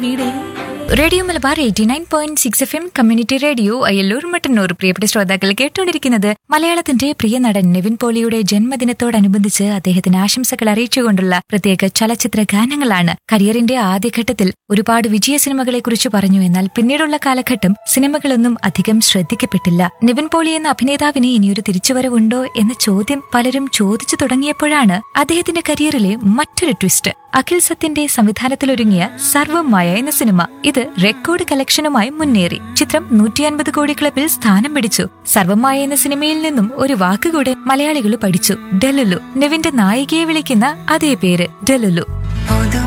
ഇവിടെ radio Malabar eighty nine point six F M community radio Ayyallur Mattannur പ്രിയപ്പെട്ട ശ്രോതാക്കൾ കേട്ടുകൊണ്ടിരിക്കുന്നത് മലയാളത്തിന്റെ പ്രിയ നടൻ നിവിൻ പോളിയുടെ ജന്മദിനത്തോടനുബന്ധിച്ച് അദ്ദേഹത്തിന് ആശംസകൾ അറിയിച്ചുകൊണ്ടുള്ള പ്രത്യേക ചലച്ചിത്ര ഗാനങ്ങളാണ് കരിയറിന്റെ ആദ്യഘട്ടത്തിൽ ഒരുപാട് വിജയ സിനിമകളെ കുറിച്ച് പറഞ്ഞു എന്നാൽ പിന്നീടുള്ള കാലഘട്ടം സിനിമകളൊന്നും അധികം ശ്രദ്ധിക്കപ്പെട്ടില്ല നിവിൻ പോളി എന്ന അഭിനേതാവിന് ഇനിയൊരു തിരിച്ചുവരവുണ്ടോ എന്ന ചോദ്യം പലരും ചോദിച്ചു തുടങ്ങിയപ്പോഴാണ് അദ്ദേഹത്തിന്റെ കരിയറിലെ മറ്റൊരു ട്വിസ്റ്റ് അഖിൽ സത്യന്റെ സംവിധാനത്തിലൊരുങ്ങിയ സർവമായ എന്ന സിനിമ ഇത് റെക്കോർഡ് കളക്ഷനുമായി മുന്നേറി ചിത്രം നൂറ്റി അൻപത് കോടി ക്ലബിൽ സ്ഥാനം പിടിച്ചു സർവമായ എന്ന സിനിമയിൽ നിന്നും ഒരു വാക്കുകൂടെ മലയാളികൾ പഠിച്ചു ഡെലുലു നെവിന്റെ നായികയെ വിളിക്കുന്ന അതേ പേര് ഡെലുലു